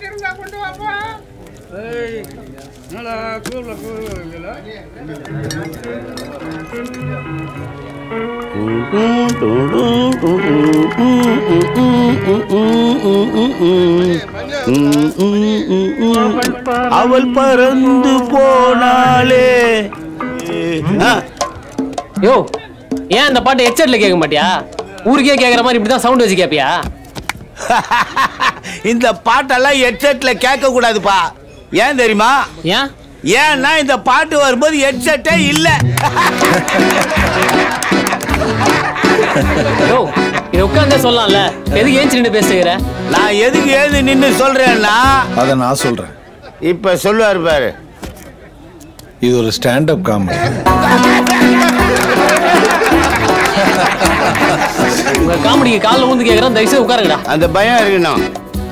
அவள் பறந்து போனாலே ஆ, யோ ஏன் இந்த பாட்டு ஹெட்செட்ல கேட்க மாட்டியா ஊருக்கே கேக்குற மாதிரி இப்படிதான் சவுண்ட் வச்சு கேப்பியா இந்த பாட்டெல்லாம் ஹெட்செட்ல கேட்க கூடாதுப்பா ஏன் தெரியுமா ஏன் ஏன்னா இந்த பாட்டு வரும்போது ஹெட்செட்டே இல்ல யோ இதை உட்காந்தே சொல்லலாம்ல எதுக்கு ஏஞ்சி நின்று பேசுகிற நான் எதுக்கு ஏது நின்னு சொல்றேன்னா அதை நான் சொல்றேன் இப்ப சொல்லுவாரு பாரு இது ஒரு ஸ்டாண்டப் காமெடி உங்க காமெடிக்கு காலில் ஊந்து கேட்குறேன் தயவுசெய்து உட்காருங்கடா அந்த பயம் இருக்கணும்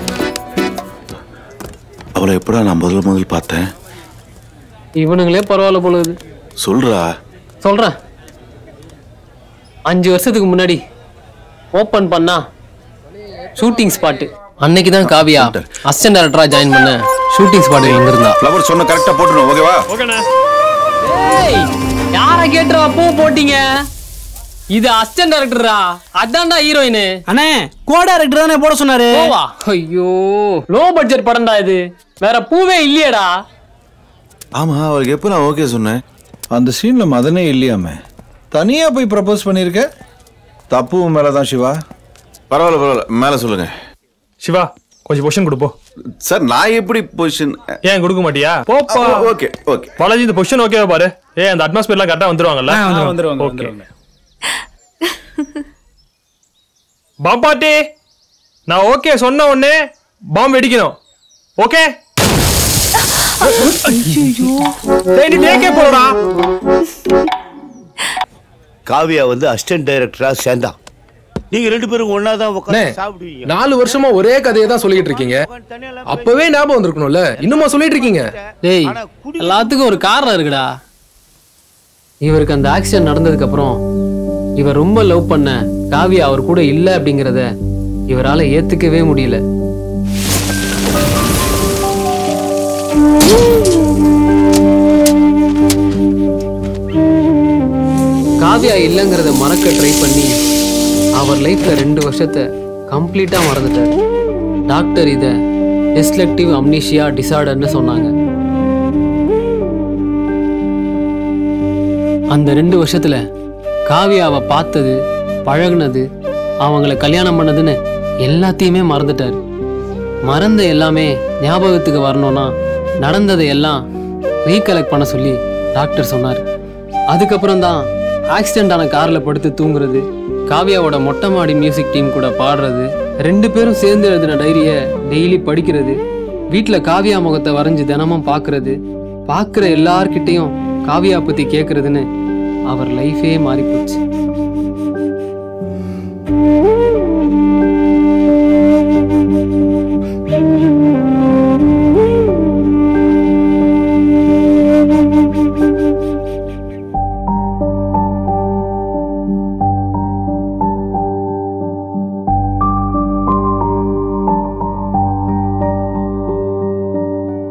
அவளை எப்படா நான் முதல் முதல் பார்த்தேன் இவனுங்களே பரவாயில்ல போலுது சொல்றா சொல்றேன் அஞ்சு வருஷத்துக்கு முன்னாடி ஓப்பன் பண்ணா ஷூட்டிங் ஸ்பாட்டு அன்னைக்கு தான் காவியா அசிஸ்டன்ட் டேரக்டரா ஜாயின் பண்ண ஷூட்டிங் ஸ்பாட் இங்க இருந்தா ஃப்ளவர் சொன்ன கரெக்டா போட்டுரும் ஓகேவா ஏய் யார கேட்டுறா பூ போட்டீங்க இது அசிஸ்டன்ட் டேரக்டரா அதான்டா ஹீரோயின் அண்ணே கோ டைரக்டர் தானே போட சொன்னாரு பூவா ஐயோ லோ பட்ஜெட் படம்டா இது வேற பூவே இல்லையேடா ஆமா அவளுக்கு எப்போ நான் ஓகே சொன்னேன் அந்த சீன்ல மதனே இல்லையாமே தனியா போய் ப்ரப்போஸ் பண்ணிருக்க தப்பு உன் மேலதான் சிவா பரவாயில்ல பரவாயில்ல மேல சொல்லுங்க சிவா கொஞ்சம் பொசிஷன் கொடுப்போம் சார் நான் எப்படி பொசிஷன் ஏன் கொடுக்க மாட்டியா போப்பா ஓகே ஓகே பாலாஜி இந்த பொசிஷன் ஓகேவா பாரு ஏ அந்த அட்மாஸ்பியர்லாம் கரெக்டா வந்துருவாங்கல்ல வந்துருவாங்க ஓகே பாம்பாட்டி நான் ஓகே சொன்ன உடனே பாம்பு வெடிக்கணும் ஓகே டேய், நீ டேக்கே போடா காவியா வந்து அசிஸ்டன்ட் டைரக்டரா சேர்ந்தான் நீங்க ரெண்டு பேரும் ஒன்னா தான் உட்காந்து அண்ணே, சாப்பிடுவீங்க நாலு வருஷமா ஒரே கதையை தான் சொல்லிட்டு இருக்கீங்க அப்பவே ஞாபகம் வந்திருக்கணும்ல இன்னுமா சொல்லிட்டு இருக்கீங்க டேய் எல்லாத்துக்கும் ஒரு காரணம் இருக்குடா இவருக்கு அந்த ஆக்சிடென்ட் நடந்ததுக்கு அப்புறம் இவர் ரொம்ப லவ் பண்ண காவியா அவர் கூட இல்ல அப்படிங்கறத இவரால ஏத்துக்கவே முடியல காவியா இல்லைங்கிறத மறக்க ட்ரை பண்ணி அவர் லைஃப்ல ரெண்டு வருஷத்தை கம்ப்ளீட்டா மறந்துட்டார் டாக்டர் இத டிஸ்லெக்டிவ் அம்னீஷியா டிசார்டர்னு சொன்னாங்க அந்த ரெண்டு வருஷத்துல காவியாவை பார்த்தது பழகுனது அவங்கள கல்யாணம் பண்ணதுன்னு எல்லாத்தையுமே மறந்துட்டாரு மறந்த எல்லாமே ஞாபகத்துக்கு வரணும்னா நடந்ததை எல்லாம் ரீகலெக்ட் பண்ண சொல்லி டாக்டர் சொன்னார் அதுக்கப்புறம் தான் ஆக்சிடென்ட் ஆன கார்ல படுத்து தூங்குறது காவியாவோட மொட்டை மாடி மியூசிக் டீம் கூட பாடுறது ரெண்டு பேரும் சேர்ந்து எழுதின டைரியை டெய்லி படிக்கிறது வீட்டில் காவியா முகத்தை வரைஞ்சு தினமும் பார்க்கறது பார்க்குற எல்லார்கிட்டையும் காவியா பத்தி கேட்கறதுன்னு அவர் லைஃபே மாறி போச்சு